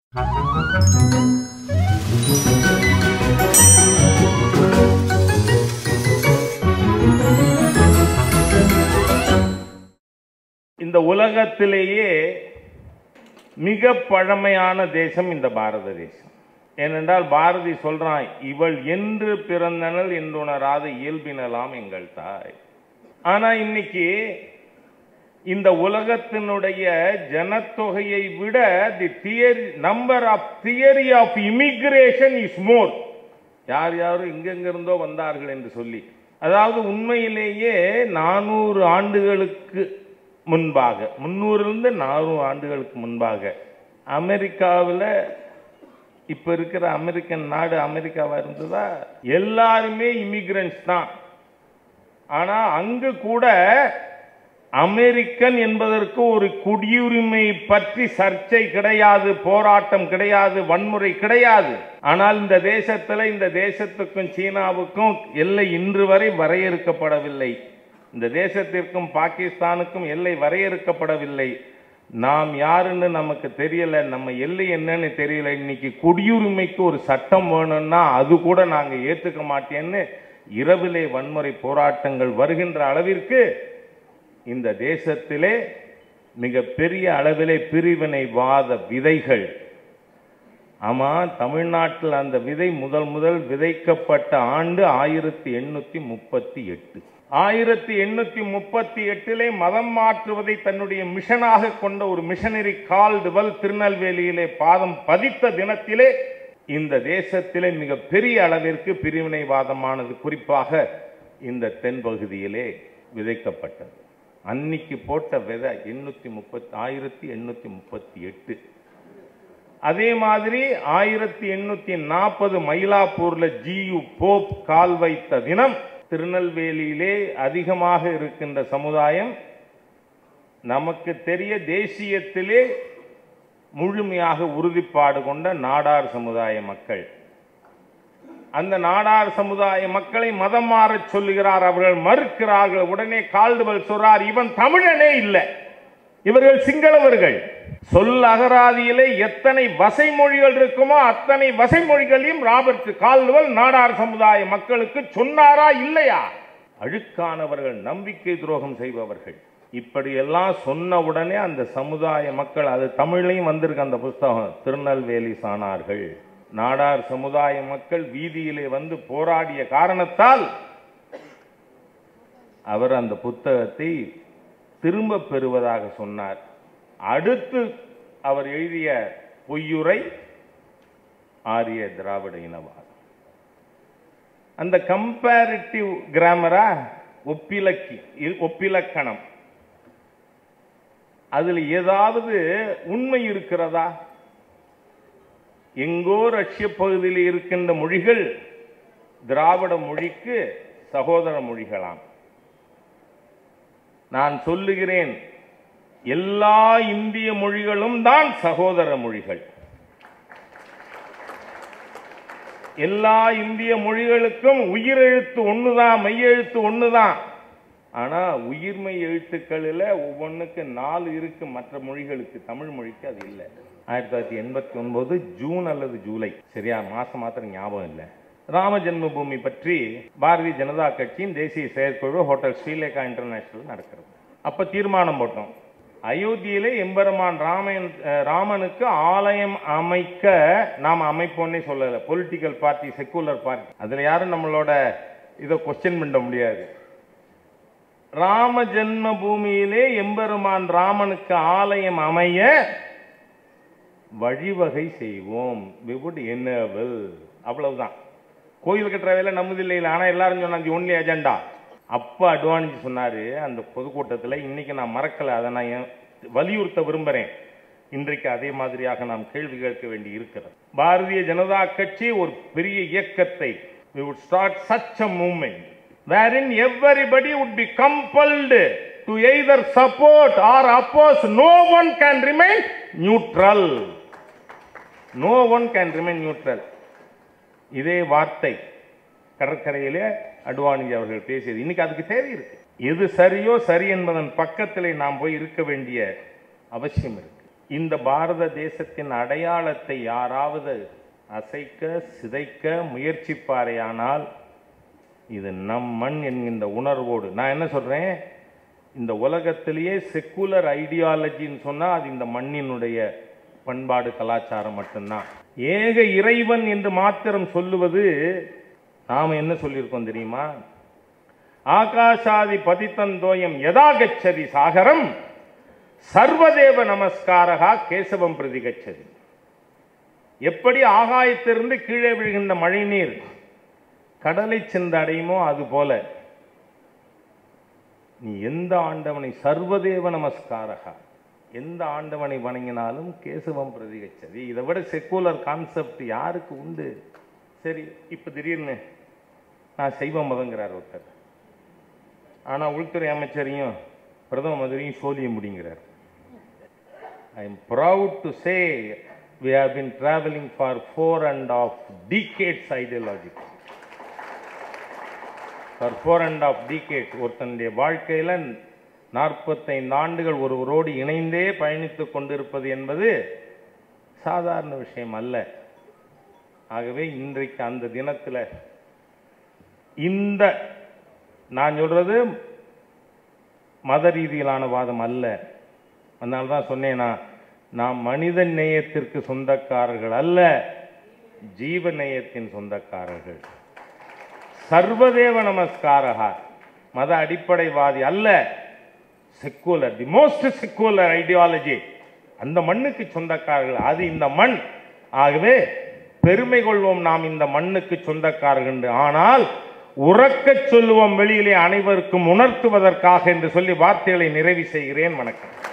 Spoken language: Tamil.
இந்த உலகத்திலேயே மிக பழமையான தேசம் இந்த பாரத தேசம் ஏனென்றால் பாரதி சொல்றான் இவள் என்று பிறந்தனள் என்றுணராத இயல்பினலாம் எங்கள் தாய் ஆனா இன்னைக்கு இந்த உலகத்தினுடைய ஜனத்தொகையை விட the theory number of theory of immigration is more யார் யாரும் எங்கெங்க இருந்தோ வந்தார்கள் என்று சொல்லி அதாவது உண்மையிலேயே நானூறு ஆண்டுகளுக்கு முன்பாக முன்னூறுலேருந்து நானூறு ஆண்டுகளுக்கு முன்பாக அமெரிக்காவில் இப்போ இருக்கிற அமெரிக்கன் நாடு அமெரிக்காவா இருந்ததா எல்லாருமே இமிகிரண்ட்ஸ் தான் ஆனால் அங்கு கூட அமெரிக்கன் என்பதற்கு ஒரு குடியுரிமை பற்றி சர்ச்சை கிடையாது போராட்டம் கிடையாது வன்முறை கிடையாது ஆனால் இந்த தேசத்தில் இந்த தேசத்துக்கும் சீனாவுக்கும் எல்லை இன்று வரை வரையறுக்கப்படவில்லை இந்த தேசத்திற்கும் பாகிஸ்தானுக்கும் எல்லை வரையறுக்கப்படவில்லை நாம் யாருன்னு நமக்கு தெரியல நம்ம எல்லை என்னன்னு தெரியல இன்னைக்கு குடியுரிமைக்கு ஒரு சட்டம் வேணும்னா அது கூட நாங்க ஏத்துக்க மாட்டேன்னு இரவிலே வன்முறை போராட்டங்கள் வருகின்ற அளவிற்கு இந்த தேசத்திலே மிக பெரிய அளவிலே பிரிவினைவாத விதைகள் ஆமா தமிழ்நாட்டில் அந்த விதை முதல் முதல் விதைக்கப்பட்ட ஆண்டு ஆயிரத்தி எண்ணூத்தி முப்பத்தி எட்டு ஆயிரத்தி எண்ணூத்தி முப்பத்தி எட்டிலே மதம் மாற்றுவதை தன்னுடைய மிஷனாக கொண்ட ஒரு மிஷனரி கால்டுவல் திருநெல்வேலியிலே பாதம் பதித்த தினத்திலே இந்த தேசத்திலே மிக பெரிய அளவிற்கு பிரிவினைவாதமானது குறிப்பாக இந்த தென் பகுதியிலே விதைக்கப்பட்டது அன்னைக்கு போட்ட விதை எண்ணூத்தி முப்பத்தி ஆயிரத்தி எண்ணூத்தி முப்பத்தி எட்டு அதே மாதிரி ஆயிரத்தி எண்ணூத்தி நாற்பது மயிலாப்பூர்ல ஜியு போப் கால் வைத்த தினம் திருநெல்வேலியிலே அதிகமாக இருக்கின்ற சமுதாயம் நமக்கு தெரிய தேசியத்திலே முழுமையாக உறுதிப்பாடு கொண்ட நாடார் சமுதாய மக்கள் அந்த நாடார் சமுதாய மக்களை மதம் மாறச் சொல்லுகிறார் அவர்கள் மறுக்கிறார்கள் உடனே கால்டுவல் சொல்றார் இவன் தமிழனே இல்லை இவர்கள் சிங்களவர்கள் சொல் அகராதியிலே எத்தனை வசை மொழிகள் இருக்குமோ அத்தனை வசை மொழிகளையும் ராபர்ட் கால்டுவல் நாடார் சமுதாய மக்களுக்கு சொன்னாரா இல்லையா அழுக்கானவர்கள் நம்பிக்கை துரோகம் செய்பவர்கள் இப்படி எல்லாம் சொன்ன உடனே அந்த சமுதாய மக்கள் அது தமிழ்லையும் வந்திருக்கு அந்த புஸ்தகம் திருநெல்வேலி சாணார்கள் நாடார் சமுதாய மக்கள் வீதியிலே வந்து போராடிய காரணத்தால் அவர் அந்த புத்தகத்தை திரும்ப பெறுவதாக சொன்னார் அடுத்து அவர் எழுதிய பொய்யுரை ஆரிய திராவிட இனவாதம் அந்த கம்பேரிட்டிவ் கிராமரா ஒப்பிலக்கி ஒப்பிலக்கணம் அதில் ஏதாவது உண்மை இருக்கிறதா எங்கோ ரஷ்ய பகுதியில் இருக்கின்ற மொழிகள் திராவிட மொழிக்கு சகோதர மொழிகளாம் நான் சொல்லுகிறேன் எல்லா இந்திய மொழிகளும் தான் சகோதர மொழிகள் எல்லா இந்திய மொழிகளுக்கும் உயிரெழுத்து ஒண்ணுதான் மெய்யெழுத்து ஒண்ணுதான் ஆனா உயிர்மை எழுத்துக்களில் ஒவ்வொன்றுக்கு நாலு இருக்கு மற்ற மொழிகளுக்கு தமிழ் மொழிக்கு அது இல்லை ஆயிரத்தி தொள்ளாயிரத்தி எண்பத்தி ஒன்பது ஜூன் அல்லது ஜூலை சரியா மாசம் மாத்திரம் ஞாபகம் இல்லை ராம ஜென்மபூமி பற்றி பாரதிய ஜனதா கட்சியின் தேசிய செயற்குழு ஹோட்டல் ஸ்ரீலேகா இன்டர்நேஷனல் நடக்கிறது அப்ப தீர்மானம் போட்டோம் அயோத்தியிலே எம்பெருமான் ராமன் ராமனுக்கு ஆலயம் அமைக்க நாம் அமைப்போன்னே சொல்லலை பொலிட்டிக்கல் பார்ட்டி செக்குலர் பார்ட்டி அதுல யாரும் நம்மளோட இதை கொஸ்டின் பண்ண முடியாது ராம ஜென்ம பூமியிலே எம்பெருமான் ராமனுக்கு ஆலயம் அமைய வழிவகை செய்வோம் விவுட் என்னவல் அவ்வளவுதான் கோயில் கட்டுற வேலை நம்மது இல்லை ஆனா எல்லாரும் சொன்னாங்க ஒன்லி அஜெண்டா அப்ப அட்வான்ஸ் சொன்னாரு அந்த பொதுக்கூட்டத்தில் இன்னைக்கு நான் மறக்கல அதை நான் வலியுறுத்த விரும்புறேன் இன்றைக்கு அதே மாதிரியாக நாம் கேள்வி கேட்க வேண்டி இருக்கிறது பாரதிய ஜனதா கட்சி ஒரு பெரிய இயக்கத்தை we would start such a movement wherein everybody would be compelled to either support or oppose no one can remain neutral no one can remain neutral இதே வார்த்தை கடற்கரையிலே அட்வானிஜி அவர்கள் பேசியது இன்னைக்கு அதுக்கு தேவை இருக்கு எது சரியோ சரி என்பதன் பக்கத்திலே நாம் போய் இருக்க வேண்டிய அவசியம் இருக்கு இந்த பாரத தேசத்தின் அடையாளத்தை யாராவது அசைக்க சிதைக்க முயற்சிப்பாரேயானால் இது நம் மண் என்கின்ற உணர்வோடு நான் என்ன சொல்றேன் இந்த உலகத்திலேயே செக்குலர் ஐடியாலஜின்னு சொன்னா அது இந்த மண்ணினுடைய பண்பாடு கலாச்சாரம் மட்டும்தான் ஏக இறைவன் என்று மாத்திரம் சொல்லுவது நாம என்ன சொல்லியிருக்கோம் தெரியுமா ஆகாஷாதி பதித்தந்தோயம் யதா கச்சதி சாகரம் சர்வதேவ நமஸ்காரகா கேசவம் பிரதி கச்சதி எப்படி ஆகாயத்திலிருந்து கீழே விழுகின்ற மழைநீர் கடலை சென்றடையுமோ அது போல நீ எந்த ஆண்டவனை சர்வதேவ நமஸ்காரகா எந்த ஆண்டவனை வணங்கினாலும் கேசவம் பிரதிகச்சதி இதை விட செக்குலர் கான்செப்ட் யாருக்கு உண்டு சரி இப்போ திடீர்னு நான் சைவ மதங்கிறார் ஒருத்தர் ஆனால் உள்துறை அமைச்சரையும் பிரதம மந்திரியும் சோழிய முடிங்கிறார் I am proud to say we have been travelling for four and half decades ideology for four and half decade ஒருத்தனுடைய வாழ்க்கையில் நாற்பத்தைந்து ஆண்டுகள் ஒருவரோடு இணைந்தே பயணித்து கொண்டிருப்பது என்பது சாதாரண விஷயம் அல்ல ஆகவே இன்றைக்கு அந்த தினத்தில் இந்த நான் சொல்றது மத ரீதியிலான வாதம் அல்ல அதனால தான் சொன்னேன் நான் நாம் மனித நேயத்திற்கு சொந்தக்காரர்கள் அல்ல ஜீவ நேயத்தின் சொந்தக்காரர்கள் சர்வதேவ நமஸ்காரகா மத அடிப்படைவாதி அல்ல secular the most secular ideology அந்த மண்ணுக்கு சொந்தக்காரர்கள் அது இந்த மண் ஆகவே பெருமை கொள்வோம் நாம் இந்த மண்ணுக்கு சொந்தக்காரர்கள் என்று. ஆனால் உறக்கச் சொல்லுவோம் வெளியிலே அனைவருக்கும் உணர்த்துவதற்காக என்று சொல்லி வார்த்தைகளை நிறைவு செய்கிறேன் வணக்கம்